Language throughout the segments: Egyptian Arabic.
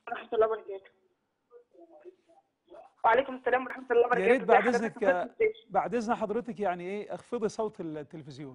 ورحمة الله وبركاته وعليكم السلام ورحمة الله وبركاته يا ريت بعد ازي حضرتك اذنك يا أستاذ الشيخ؟ بعد اذن حضرتك يعني ايه اخفضي صوت التلفزيون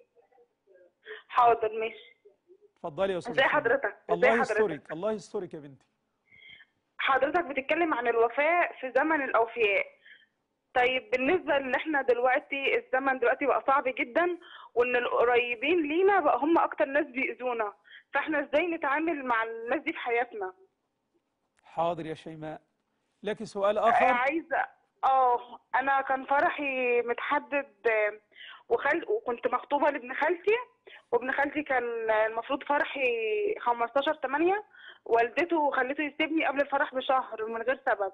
حاضر ماشي اتفضلي يا استاذه ازي شيماء. حضرتك ازي الله حضرتك يسترك الله يسترك يا بنتي حضرتك بتتكلم عن الوفاء في زمن الأوفياء طيب بالنسبة ان احنا دلوقتي الزمن دلوقتي بقى صعب جدا وان القريبين لينا بقى هم اكتر ناس بيأذونا فاحنا ازاي نتعامل مع الناس دي في حياتنا حاضر يا شيماء لك سؤال آه، اخر عايزة اه انا كان فرحي متحدد آه، وخال وكنت مخطوبة لابن خالتي وابن خالتي كان المفروض فرحي 15 8 والدته خلته يسيبني قبل الفرح بشهر من غير سبب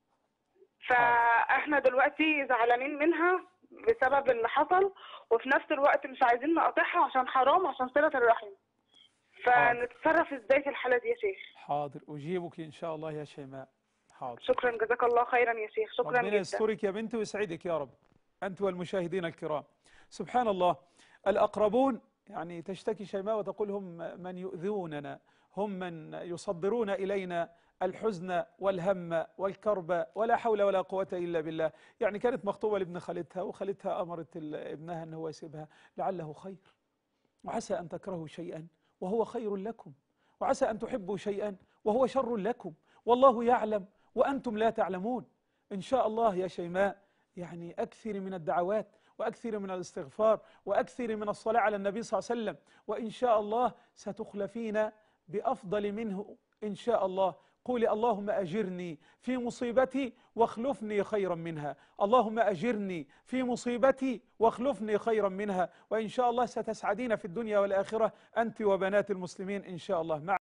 فاحنا دلوقتي زعلانين منها بسبب اللي حصل وفي نفس الوقت مش عايزين نقاطعها عشان حرام عشان صلة الرحم فنتصرف ازاي في الحالة دي يا شيخ حاضر اجيبك ان شاء الله يا شيماء حاضر شكرا جزاك الله خيرا يا شيخ شكرا ربنا جدا يسترك يا بنتي ويسعدك يا رب أنت والمشاهدين الكرام سبحان الله الأقربون يعني تشتكي شيماء وتقول هم من يؤذوننا هم من يصدرون إلينا الحزن والهم والكرب ولا حول ولا قوة إلا بالله يعني كانت مخطوبة لابن خالتها وخالتها أمرت ال- ابنها أنه هو يسيبها لعله خير وعسى أن تكرهوا شيئا وهو خير لكم وعسى أن تحبوا شيئا وهو شر لكم والله يعلم وأنتم لا تعلمون إن شاء الله يا شيماء يعني أكثر من الدعوات وأكثر من الاستغفار وأكثر من الصلاة على النبي صلى الله عليه وسلم وإن شاء الله ستخلفين بأفضل منه إن شاء الله قولي اللهم أجرني في مصيبتي واخلفني خيرا منها اللهم أجرني في مصيبتي واخلفني خيرا منها وإن شاء الله ستسعدين في الدنيا والآخرة أنت وبنات المسلمين إن شاء الله مع